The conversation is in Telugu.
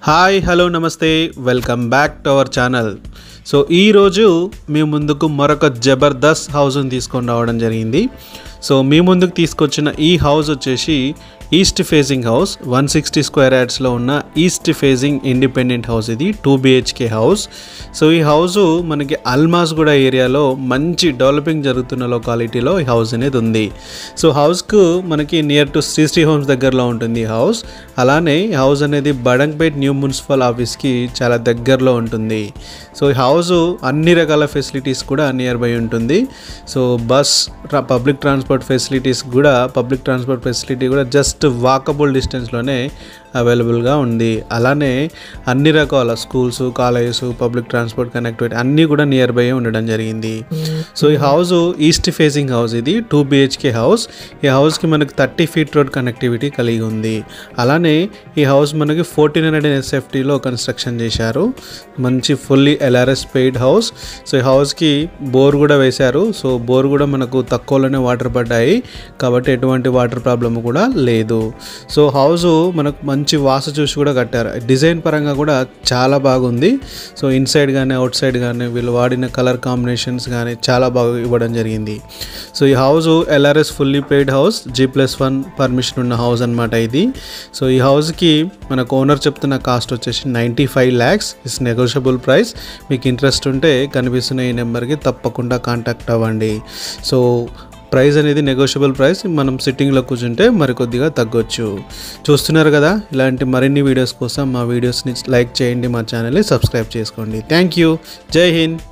హాయ్ హలో నమస్తే welcome back to our channel so ఈరోజు మీ ముందుకు మరొక జబర్దస్త్ హౌస్ని తీసుకొని రావడం జరిగింది సో మీ ముందుకు తీసుకొచ్చిన ఈ హౌస్ వచ్చేసి east facing house one sixty square యార్డ్స్లో ఉన్న ఈస్ట్ ఫేసింగ్ ఇండిపెండెంట్ హౌస్ ఇది టూ బిహెచ్కే హౌస్ సో ఈ హౌస్ మనకి అల్మాస్గూడ ఏరియాలో మంచి డెవలపింగ్ జరుగుతున్న లొకాలిటీలో ఈ హౌస్ అనేది ఉంది సో హౌస్కు మనకి నియర్ టు శ్రీశ్రీ హోమ్స్ దగ్గరలో ఉంటుంది ఈ హౌస్ అలానే ఈ హౌస్ అనేది బడంగ్పేట్ న్యూ మున్సిపల్ ఆఫీస్కి చాలా దగ్గరలో ఉంటుంది సో ఈ హౌస్ అన్ని రకాల ఫెసిలిటీస్ కూడా నియర్ బై ఉంటుంది so bus public transport facilities కూడా పబ్లిక్ ట్రాన్స్పోర్ట్ ఫెసిలిటీ కూడా జస్ట్ వాకబుల్ డిస్టెన్స్లోనే అవైలబుల్గా ఉంది అలానే అన్ని రకాల schools colleges public transport connectivity అన్నీ కూడా నియర్ బై ఉండడం జరిగింది సో ఈ హౌస్ ఈస్ట్ ఫేసింగ్ హౌస్ ఇది టూ బిహెచ్కే హౌస్ ఈ హౌస్కి మనకి థర్టీ ఫీట్ రోడ్ కనెక్టివిటీ కలిగి ఉంది అలానే ఈ హౌస్ మనకి ఫోర్టీన్ హండ్రెడ్ ఎస్ఎఫ్టీలో కన్స్ట్రక్షన్ చేశారు మంచి fully LRS paid house so ఈ హౌస్కి బోర్ కూడా వేశారు సో బోర్ కూడా మనకు తక్కువలోనే వాటర్ పడ్డాయి కాబట్టి ఎటువంటి వాటర్ ప్రాబ్లమ్ కూడా లేదు సో హౌస్ మనకు మంచి వాస చూసి కూడా కట్టారు డిజైన్ పరంగా కూడా చాలా బాగుంది సో ఇన్సైడ్ కానీ అవుట్ సైడ్ కానీ వీళ్ళు వాడిన కలర్ కాంబినేషన్స్ కానీ చాలా బాగా ఇవ్వడం జరిగింది సో ఈ house LRS fully paid house G plus one permission ఉన్న హౌస్ అనమాట ఇది సో ఈ హౌస్కి మనకు ఓనర్ చెప్తున్న కాస్ట్ వచ్చేసి ninety five lakhs is negotiable price మీకు ఇంట్రెస్ట్ ఉంటే కనిపిస్తున్న ఈ నెంబర్కి తప్పకుండా కాంటాక్ట్ అవ్వండి సో ప్రైస్ అనేది నెగోషియబుల్ ప్రైస్ మనం సిట్టింగ్లో కూర్చుంటే మరికొద్దిగా తగ్గొచ్చు చూస్తున్నారు కదా ఇలాంటి మరిన్ని వీడియోస్ కోసం మా వీడియోస్ని లైక్ చేయండి మా ఛానల్ని సబ్స్క్రైబ్ చేసుకోండి థ్యాంక్ యూ జై హింద్